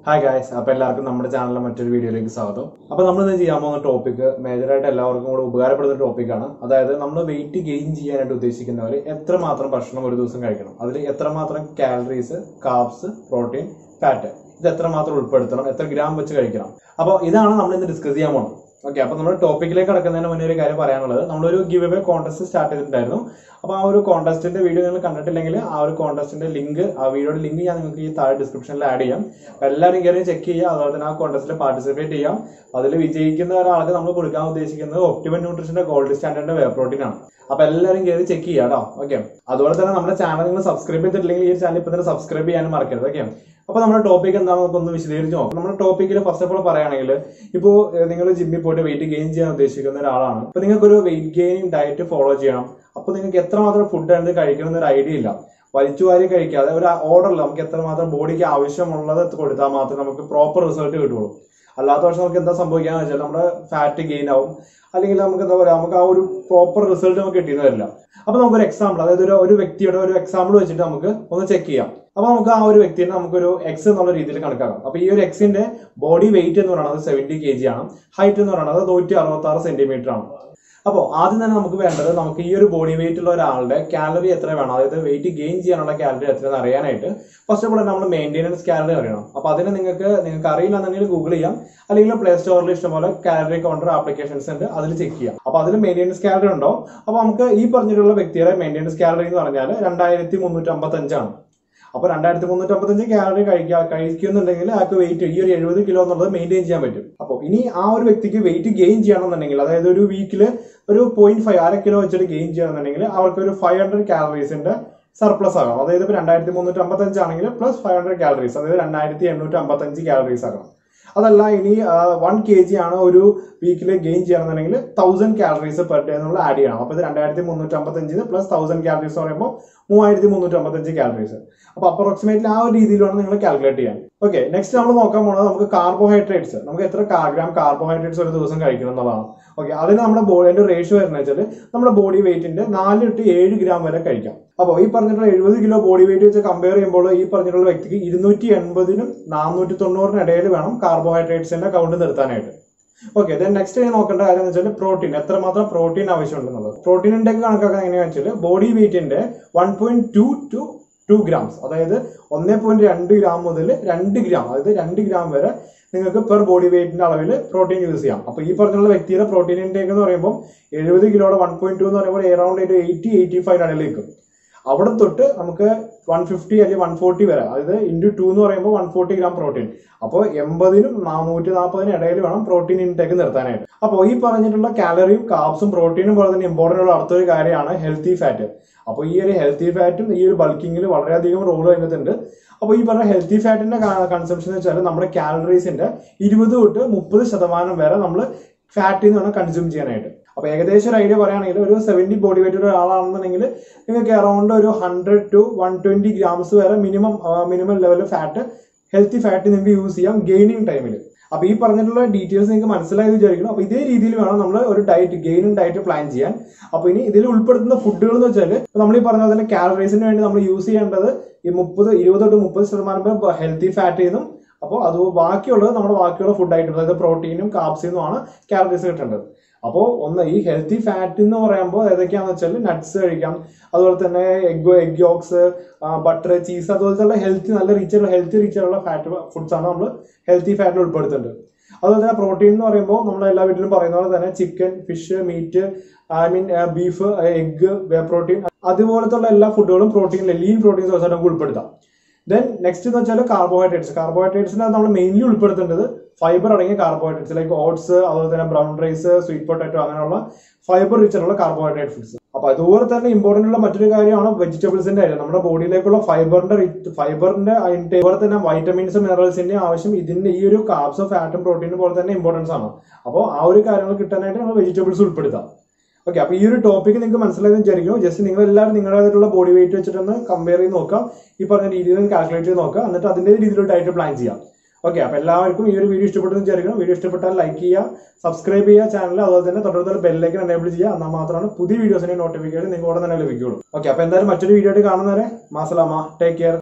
hi guys അപ്പൊ എല്ലാവർക്കും നമ്മുടെ ചാനലിലെ മറ്റൊരു വീഡിയോയിലേക്ക് സ്വാഗതം അപ്പൊ നമ്മൾ ഇന്ന് ചെയ്യാൻ പോകുന്ന ടോപ്പിക് മേജറായിട്ട് എല്ലാവർക്കും കൂടെ ഉപകാരപ്പെടുന്ന ടോപ്പിക്കാണ് അതായത് നമ്മൾ വെയിറ്റ് ഗെയിൻ ചെയ്യാനായിട്ട് ഉദ്ദേശിക്കുന്നവർ എത്രമാത്രം ഭക്ഷണം ഒരു ദിവസം കഴിക്കണം അതിൽ എത്രമാത്രം കാലറീസ് കാർബ്സ് പ്രോട്ടീൻ ഫാറ്റ് ഇത് എത്രമാത്രം ഉൾപ്പെടുത്തണം എത്ര ഗ്രാം വെച്ച് കഴിക്കണം അപ്പോൾ ഇതാണ് നമ്മൾ ഇന്ന് ഡിസ്കസ് ചെയ്യാൻ പോകുന്നത് ഓക്കെ അപ്പൊ നമ്മൾ ടോപ്പിക്കിലേക്ക് കടക്കുന്നതിന് മുന്നേ ഒരു കാര്യം പറയാനുള്ളത് നമ്മളൊരു ഗിവ് അവേ കോൺടെസ്റ്റ് സ്റ്റാർട്ട് ചെയ്തിട്ടുണ്ടായിരുന്നു അപ്പൊ ആ ഒരു കോൺടെസ്റ്റിന്റെ വീഡിയോ നിങ്ങൾ കണ്ടിട്ടില്ലെങ്കിൽ ആ ഒരു കോൺടെസ്റ്റിന്റെ ലിങ്ക് ആ വീഡിയോയുടെ ലിങ്ക് ഞാൻ നിങ്ങൾക്ക് ഈ താഴെ ഡിസ്ക്രിപ്ഷനിൽ ആഡ് ചെയ്യാം അപ്പൊ എല്ലാവരും കയറി ചെക്ക് ചെയ്യുക അതുപോലെ തന്നെ ആ കോൺടെസ്റ്റിൽ പാർട്ടിസിപ്പേറ്റ് ചെയ്യാം അതിൽ വിജയിക്കുന്ന ഒരാൾക്ക് നമ്മൾ കൊടുക്കാൻ ഉദ്ദേശിക്കുന്നത് ഒപ്റ്റിമൻ ന്യൂട്രീഷന്റെ ഗോൾഡ് സ്റ്റാൻഡേർഡ് വേ പ്രോട്ടീൻ ആണ് അപ്പൊ എല്ലാവരും കയറി ചെക്ക് ചെയ്യുക കേട്ടോ ഓക്കെ അതുപോലെ തന്നെ നമ്മുടെ ചാനൽ നിങ്ങൾ സബ്സ്ക്രൈബ് ചെയ്തിട്ടില്ലെങ്കിൽ ഈ ചാനൽ ഇപ്പൊ തന്നെ സബ്സ്ക്രൈബ് ചെയ്യാനും മറക്കരുത് ഓക്കെ അപ്പൊ നമ്മുടെ ടോപ്പിക് എന്താണെന്ന് നമുക്കൊന്ന് വിശദീകരിച്ച് നോക്കാം നമ്മുടെ ടോപ്പിക്കിൽ ഫസ്റ്റ് ഓഫ് ഓൾ പറയുകയാണെങ്കിൽ ഇപ്പോൾ നിങ്ങൾ ജിമ്മിൽ പോയിട്ട് വെയിറ്റ് ഗെയിൻ ചെയ്യാൻ ഉദ്ദേശിക്കുന്ന ഒരാളാണ് അപ്പൊ നിങ്ങൾക്ക് ഒരു വെയിറ്റ് ഗെയിനിങ് ഡയറ്റ് ഫോളോ ചെയ്യണം അപ്പൊ നിങ്ങൾക്ക് എത്രമാത്രം ഫുഡ് ആണ് കഴിക്കണം എന്നൊരു ഐഡിയ ഇല്ല വലിച്ചുവാരി കഴിക്കാതെ ഒരു ഓർഡറിൽ നമുക്ക് എത്രമാത്രം ബോഡിക്ക് ആവശ്യമുള്ളത് കൊടുത്താൽ മാത്രമേ നമുക്ക് പ്രോപ്പർ റിസൾട്ട് കിട്ടുള്ളൂ അല്ലാത്ത പക്ഷം നമുക്ക് എന്താ സംഭവിക്കാന്ന് വെച്ചാൽ നമ്മുടെ ഫാറ്റ് ഗെയിൻ ആവും അല്ലെങ്കിൽ നമുക്ക് എന്താ പറയുക നമുക്ക് ആ ഒരു പ്രോപ്പർ റിസൾട്ട് നമുക്ക് കിട്ടിയെന്ന് വരില്ല അപ്പൊ നമുക്കൊരു എക്സാമ്പിൾ അതായത് ഒരു ഒരു വ്യക്തിയുടെ ഒരു എക്സാമ്പിൾ വെച്ചിട്ട് നമുക്ക് ഒന്ന് ചെക്ക് ചെയ്യാം അപ്പൊ നമുക്ക് ആ ഒരു വ്യക്തിനെ നമുക്കൊരു എക്സ് എന്നുള്ള രീതിയിൽ കണക്കാക്കാം അപ്പൊ ഈ ഒരു എക്സിന്റെ ബോഡി വെയിറ്റ് എന്ന് പറയുന്നത് സെവന്റി കെ ജി ആണ് ഹൈറ്റ് എന്ന് പറയുന്നത് നൂറ്റി അറുപത്തി ആറ് സെന്റിമീറ്റർ ആണ് അപ്പോൾ ആദ്യം തന്നെ നമുക്ക് വേണ്ടത് നമുക്ക് ഈ ഒരു ബോഡി വെയിറ്റ് ഉള്ള ഒരാളുടെ കാലറി എത്ര വേണം അതായത് വെയിറ്റ് ഗെയിൻ ചെയ്യാനുള്ള കാലറി എത്രയെന്ന് അറിയാനായിട്ട് ഫസ്റ്റ് ഓഫ് ഓൾ നമ്മൾ മെയിൻ്റെനൻസ് കാലറി അറിയണം അപ്പോൾ അതിന് നിങ്ങൾക്ക് നിങ്ങൾക്ക് അറിയില്ല എന്നുണ്ടെങ്കിൽ ഗൂഗിൾ ചെയ്യാം അല്ലെങ്കിൽ പ്ലേ സ്റ്റോറിൽ ഇഷ്ടംപോലെ കാലറി കൗണ്ടർ ആപ്ലിക്കേഷൻസ് ഉണ്ട് അതിൽ ചെക്ക് ചെയ്യാം അപ്പോൾ അതിൽ മെയിൻ്റെനൻസ് കാലറി ഉണ്ടോ അപ്പോൾ നമുക്ക് ഈ പറഞ്ഞിട്ടുള്ള വ്യക്തിയുടെ മെയിൻ്റെനൻസ് കാലറി എന്ന് പറഞ്ഞാൽ രണ്ടായിരത്തി മുന്നൂറ്റി അമ്പത്തഞ്ചാണ് അപ്പൊ രണ്ടായിരത്തി മുന്നൂറ്റി അമ്പത്തഞ്ച് കാലറി കഴിക്കുക കഴിക്കുന്നുണ്ടെങ്കിൽ ആൾക്ക് വെയിറ്റ് ഈ ഒരു എഴുപത് കിലോ എന്നുള്ളത് മെയിൻറ്റെയിൻ ചെയ്യാൻ പറ്റും അപ്പോൾ ഇനി ആ ഒരു വ്യക്തിക്ക് വെയിറ്റ് ഗെയിൻ ചെയ്യണമെന്നുണ്ടെങ്കിൽ അതായത് ഒരു വീക്കിൽ ഒരു പോയിന്റ് ഫൈവ് അര കിലോ വെച്ചിട്ട് ഗെയിൻ ചെയ്യണമെന്നുണ്ടെങ്കിൽ അവർക്ക് ഒരു ഫൈവ് ഹൺഡ്രഡ് കാലറീസിന്റെ സർപ്ലസ് ആകാം അതായത് ഇപ്പോൾ രണ്ടായിരത്തി മുന്നൂറ്റി അമ്പത്തഞ്ച് ആണെങ്കിൽ പ്ലസ് ഫൈവ് ഹൺഡ്രഡ് കാലറീസ് അതായത് രണ്ടായിരത്തി എണ്ണൂറ്റി അമ്പത്തഞ്ച് കാലറീസ് ആകണം അതല്ല ഇനി വൺ കെ ജി ആണ് ഒരു വീക്കിൽ ഗെയിൻ ചെയ്യണമെന്നുണ്ടെങ്കിൽ തൗസൻഡ് കാലറീസ് പെർ ഡേ എന്നുള്ള ആഡ് ചെയ്യണം അപ്പോൾ ഇത് രണ്ടായിരത്തി മുന്നൂറ്റി അമ്പത്തഞ്ചിന് പ്ലസ് തൗസൻഡ് കാലറീസ് എന്ന് പറയുമ്പോൾ മൂവായിരത്തി മുന്നൂറ്റി അമ്പത്തഞ്ച് കാലറീസ് അപ്പോൾ അപ്രോക്സിമേറ്റ്ലി ആ ഒരു രീതിയിലാണ് നിങ്ങൾ കാൽക്കുലേറ്റ് ചെയ്യാൻ ഓക്കെ നെക്സ്റ്റ് നമ്മൾ നോക്കാൻ പോകുന്നത് നമുക്ക് കാർബോഹൈഡ്രേറ്റ്സ് നമുക്ക് എത്ര ഗ്രാം കാർബോഹൈഡ്രേറ്റ്സ് ഒരു ദിവസം കഴിക്കണം എന്നുള്ളതാണ് ഓക്കെ അതിന് നമ്മുടെ ബോഡിയുടെ റേഷ്യോ വരുന്നത് വെച്ചാൽ നമ്മുടെ ബോഡി വെയിറ്റിന്റെ നാല് ടു ഏഴ് ഗ്രാം വരെ കഴിക്കാം അപ്പോൾ ഈ പറഞ്ഞിട്ടുള്ള എഴുപത് കിലോ ബോഡി വെയിറ്റ് വെച്ച് കമ്പയർ ചെയ്യുമ്പോൾ ഈ പറഞ്ഞിട്ടുള്ള വ്യക്തിക്ക് ഇരുന്നൂറ്റി എൺപതിനും നാനൂറ്റി തൊണ്ണൂറിനും ഇടയിൽ വേണം കാർബോഹൈഡ്രേറ്റ്സിന്റെ കൗണ്ട് നിർത്താനായിട്ട് ഓക്കെ ദെൻ നെക്സ്റ്റ് ഞാൻ നോക്കേണ്ട കാര്യം എന്ന് വെച്ചാൽ പ്രോട്ടീൻ എത്രമാത്രം പ്രോട്ടീൻ ആവശ്യമുണ്ടെന്നുള്ളത് പ്രോട്ടീൻ ഇൻടേക്ക് കണക്കാക്കാൻ എങ്ങനെയാണെന്ന് വെച്ചാൽ ബോഡി വെയിറ്റിന്റെ one point two two two grams അതായത് ഒന്നേ പോയിന്റ് രണ്ട് ഗ്രാം മുതൽ രണ്ട് ഗ്രാം അതായത് രണ്ട് ഗ്രാം വരെ നിങ്ങൾക്ക് പെർ ബോഡി വെയിറ്റിന്റെ അളവിൽ പ്രോട്ടീൻ യൂസ് ചെയ്യാം അപ്പൊ ഈ പറഞ്ഞുള്ള വ്യക്തിയുടെ പ്രോട്ടീൻ ഇൻടേക്ക് എന്ന് പറയുമ്പോൾ എഴുപത് കിലോയുടെ വൺ പോയിന്റ് ടു എന്ന് പറയുമ്പോൾ എറൗണ്ട് ഒരു എയ്റ്റി എയ്റ്റി ഫൈവ് ഇടയിലേക്ക് അവിടെ തൊട്ട് നമുക്ക് വൺ ഫിഫ്റ്റി അല്ലെങ്കിൽ വൺ ഫോർട്ടി വരെ അതായത് ഇൻറ്റു ടു എന്ന് പറയുമ്പോൾ വൺ ഫോർട്ടി ഗ്രാം പ്രോട്ടീൻ അപ്പോൾ എൺപതിനും നൂറ്റി നാൽപ്പതിനും ഇടയിൽ വേണം പ്രോട്ടീൻ ഇൻടേക്ക് നിർത്താനായിട്ട് അപ്പോൾ ഈ പറഞ്ഞിട്ടുള്ള കാലറിയും കാർബ്സും പ്രോട്ടീനും പോലെ തന്നെ ഇമ്പോർട്ടൻ്റ് ഉള്ള അടുത്തൊരു കാര്യമാണ് ഹെൽത്തി ഫാറ്റ് അപ്പോൾ ഈ ഒരു ഹെൽത്തി ഫാറ്റും ഈ ഒരു ബൾക്കിങ്ങിൽ വളരെയധികം റോൾ വരുന്നുണ്ട് അപ്പോൾ ഈ പറഞ്ഞ ഹെൽത്തി ഫാറ്റിന്റെ കൺസംഷൻ എന്ന് വെച്ചാൽ നമ്മുടെ കാലറീസിന്റെ ഇരുപത് തൊട്ട് മുപ്പത് ശതമാനം വരെ നമ്മൾ ഫാറ്റിൽ നിന്ന് വേണം കൺസ്യൂം ചെയ്യാനായിട്ട് അപ്പോൾ ഏകദേശം ഒരു ഐഡിയ പറയുകയാണെങ്കിൽ ഒരു സെവൻറ്റി ബോഡി വെയിറ്റ് ഒരു ആളാണെന്നുണ്ടെങ്കിൽ നിങ്ങൾക്ക് അറൗണ്ട് ഒരു hundred two one twenty grams വരെ മിനിമം മിനിമം ലെവലിൽ ഫാറ്റ് ഹെൽത്തി ഫാറ്റ് നിങ്ങൾക്ക് യൂസ് ചെയ്യാം ഗെയിനിങ് ടൈമിൽ അപ്പൊ ഈ പറഞ്ഞിട്ടുള്ള ഡീറ്റെയിൽസ് നിങ്ങൾക്ക് മനസ്സിലായി വിചാരിക്കണം അപ്പൊ ഇതേ രീതിയിൽ വേണം നമ്മൾ ഒരു ഡയറ്റ് ഗെയിനും ഡയറ്റ് പ്ലാൻ ചെയ്യാൻ അപ്പൊ ഇനി ഇതിൽ ഉൾപ്പെടുത്തുന്ന ഫുഡുകൾ എന്ന് വെച്ചാൽ നമ്മൾ ഈ പറഞ്ഞ പോലെ കാലറീസിന് വേണ്ടി നമ്മൾ യൂസ് ചെയ്യേണ്ടത് ഈ മുപ്പത് ഇരുപത് തൊട്ട് മുപ്പത് ശതമാനം ഹെൽത്തി ഫാറ്റ് ചെയ്യുന്നു അപ്പോൾ അത് ബാക്കിയുള്ളത് നമ്മുടെ ബാക്കിയുള്ള ഫുഡ് ഐറ്റം അതായത് പ്രോട്ടീനും കാപ്സിൽ നിന്നുമാണ് കാലറീസ് കിട്ടേണ്ടത് അപ്പോൾ ഒന്ന് ഈ ഹെൽത്തി ഫാറ്റ് എന്ന് പറയുമ്പോൾ ഏതൊക്കെയാണെന്ന് വെച്ചാൽ നട്ട്സ് കഴിക്കാം അതുപോലെ തന്നെ egg egg yolks butter cheese അതുപോലത്തെ ഹെൽത്തി നല്ല റിച്ചുള്ള ഹെൽത്തി റിച്ചുള്ള ഫാറ്റ് ഫുഡ്സ് ആണ് നമ്മൾ ഹെൽത്തി ഫാറ്റിൽ ഉൾപ്പെടുത്തുന്നത് അതുപോലെ തന്നെ പ്രോട്ടീൻ എന്ന് പറയുമ്പോൾ നമ്മൾ എല്ലാ വീട്ടിലും പറയുന്ന പോലെ തന്നെ chicken fish meat I mean beef egg protein അതുപോലത്തെ എല്ലാ ഫുഡുകളും പ്രോട്ടീൻ ലീൻ പ്രോട്ടീൻ സോഴ്സ് നമുക്ക് ഉൾപ്പെടുത്താം ദെൻ നെക്സ്റ്റ് എന്ന് വെച്ചാൽ കാർബോഹൈഡ്രേറ്റ്സ് കാർബോഹൈഡ്രേറ്റ്സിന് നമ്മൾ മെയിൻലി ഉൾപ്പെടുത്തേണ്ടത് ഫൈബർ അടങ്ങിയ കാർബോഹൈഡ്രേറ്റ്സ് ലൈക്ക് ഓട്സ് അതുപോലെ തന്നെ ബ്രൗൺ റൈസ് സ്വീറ്റ് പൊട്ടാറ്റോ അങ്ങനെയുള്ള ഫൈബർ റിച്ചുള്ള കാർബോഹൈഡ്രേറ്റ് ഫുഡ്സ് അപ്പൊ അതുപോലെ തന്നെ ഇമ്പോർട്ടന്റ് ഉള്ള മറ്റൊരു കാര്യമാണ് വെജിറ്റബിൾസിന്റെ കാര്യം നമ്മുടെ ബോഡിയിലേക്കുള്ള ഫൈബറിന്റെ ഫൈബറിന്റെ അതുപോലെ തന്നെ വൈറ്റമിൻസും മിനറൽസിന്റെ ആവശ്യം ഇതിന്റെ ഈ ഒരു കാർബ്സും ഫാറ്റും പ്രോട്ടീനും പോലെ തന്നെ ഇമ്പോർട്ടൻസ് ആണ് അപ്പോൾ ആ ഒരു കാര്യങ്ങൾ കിട്ടാനായിട്ട് നമ്മൾ വെജിറ്റബിൾസ് ഉൾപ്പെടുത്താം ഓക്കെ അപ്പൊ ഈ ഒരു ടോപ്പിക്ക് നിങ്ങൾക്ക് മനസ്സിലായെന്ന് വിചാരിക്കുന്നു ജസ്റ്റ് നിങ്ങൾ എല്ലാവരും നിങ്ങളുടേതായിട്ടുള്ള ബോഡി വെയിറ്റ് വെച്ചിട്ടൊന്ന് കമ്പയർ ചെയ്ത് നോക്കാം ഈ പറഞ്ഞ രീതിയിൽ കാൽക്കുലേറ്റ് ചെയ്ത് നോക്കുക എന്നിട്ട് അതിന്റെ രീതിയിലുള്ള ഡയറ്റ് പ്ലാൻ ചെയ്യാം ഓക്കെ അപ്പൊ എല്ലാവർക്കും ഈ ഒരു വീഡിയോ ഇഷ്ടപ്പെട്ടെന്ന് വിചാരിക്കണം വീഡിയോ ഇഷ്ടപ്പെട്ടാൽ ലൈക്ക് ചെയ്യുക സബ്സ്ക്രൈബ് ചെയ്യുക ചാനൽ അതുപോലെ തന്നെ തൊട്ടടുത്തുള്ള ബെല്ലേക്ക് എനേബിൾ ചെയ്യുക എന്നാൽ മാത്രമാണ് പുതിയ വീഡിയോസിന്റെ നോട്ടിഫിക്കേഷൻ നിങ്ങൾക്ക് ഉടനെ തന്നെ ലഭിക്കുകയുള്ളൂ ഓക്കെ അപ്പൊ എന്തായാലും മറ്റൊരു വീഡിയോ ആയിട്ട് കാണുന്നവരെ മാസലാമ ടേക്ക് കെയർ